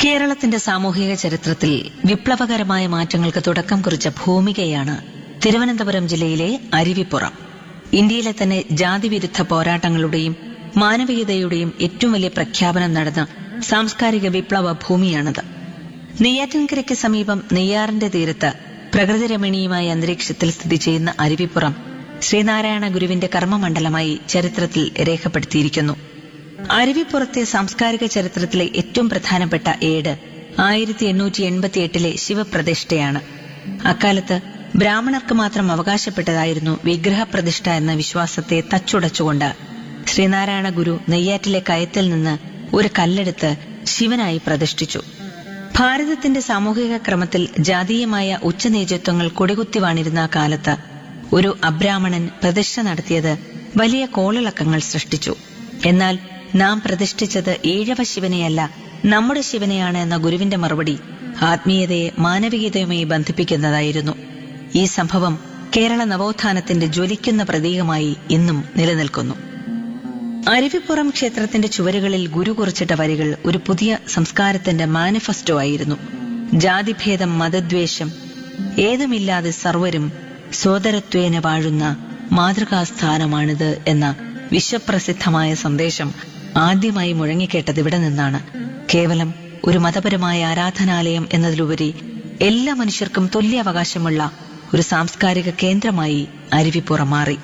കേരളത്തിന്റെ സാമൂഹിക ചരിത്രത്തിൽ വിപ്ലവകരമായ മാറ്റങ്ങൾക്ക് തുടക്കം കുറിച്ച ഭൂമികയാണ് തിരുവനന്തപുരം ജില്ലയിലെ അരുവിപ്പുറം ഇന്ത്യയിലെ തന്നെ ജാതിവിരുദ്ധ പോരാട്ടങ്ങളുടെയും മാനവികതയുടെയും ഏറ്റവും വലിയ പ്രഖ്യാപനം നടന്ന സാംസ്കാരിക വിപ്ലവ ഭൂമിയാണത് നെയ്യാറ്റിൻകരയ്ക്ക് സമീപം നെയ്യാറിന്റെ തീരത്ത് പ്രകൃതിരമണീയമായ അന്തരീക്ഷത്തിൽ സ്ഥിതി ചെയ്യുന്ന അരുവിപ്പുറം ശ്രീനാരായണ ഗുരുവിന്റെ കർമ്മമണ്ഡലമായി ചരിത്രത്തിൽ രേഖപ്പെടുത്തിയിരിക്കുന്നു അരുവിപ്പുറത്തെ സാംസ്കാരിക ചരിത്രത്തിലെ ഏറ്റവും പ്രധാനപ്പെട്ട ഏട് ആയിരത്തി എണ്ണൂറ്റി എൺപത്തിയെട്ടിലെ ശിവപ്രതിഷ്ഠയാണ് അക്കാലത്ത് ബ്രാഹ്മണർക്ക് മാത്രം അവകാശപ്പെട്ടതായിരുന്നു വിഗ്രഹപ്രതിഷ്ഠ എന്ന വിശ്വാസത്തെ തച്ചുടച്ചുകൊണ്ട് ശ്രീനാരായണ ഗുരു നെയ്യാറ്റിലെ കയത്തിൽ നിന്ന് ഒരു കല്ലെടുത്ത് ശിവനായി പ്രതിഷ്ഠിച്ചു ഭാരതത്തിന്റെ സാമൂഹിക ക്രമത്തിൽ ജാതീയമായ ഉച്ചനേതൃത്വങ്ങൾ കൊടികുത്തി വാണിരുന്ന കാലത്ത് ഒരു അബ്രാഹ്മണൻ പ്രതിഷ്ഠ നടത്തിയത് വലിയ കോളിളക്കങ്ങൾ സൃഷ്ടിച്ചു എന്നാൽ നാം പ്രതിഷ്ഠിച്ചത് ഈഴവ ശിവനെയല്ല നമ്മുടെ ശിവനെയാണ് എന്ന ഗുരുവിന്റെ മറുപടി ആത്മീയതയെ മാനവികതയുമായി ബന്ധിപ്പിക്കുന്നതായിരുന്നു ഈ സംഭവം കേരള നവോത്ഥാനത്തിന്റെ ജ്വലിക്കുന്ന പ്രതീകമായി ഇന്നും നിലനിൽക്കുന്നു അരുവിപ്പുറം ക്ഷേത്രത്തിന്റെ ചുവരുകളിൽ ഗുരു കുറിച്ചിട്ട വരികൾ ഒരു പുതിയ സംസ്കാരത്തിന്റെ മാനിഫെസ്റ്റോ ആയിരുന്നു ജാതിഭേദം മതദ്വേഷം ഏതുമില്ലാതെ സർവരും സോദരത്വേന വാഴുന്ന മാതൃകാസ്ഥാനമാണിത് എന്ന വിശ്വപ്രസിദ്ധമായ സന്ദേശം ആദ്യമായി മുഴങ്ങിക്കേട്ടത് ഇവിടെ നിന്നാണ് കേവലം ഒരു മതപരമായ ആരാധനാലയം എന്നതിലുപരി എല്ലാ മനുഷ്യർക്കും തുല്യ അവകാശമുള്ള ഒരു സാംസ്കാരിക കേന്ദ്രമായി അരുവിപ്പുറം മാറി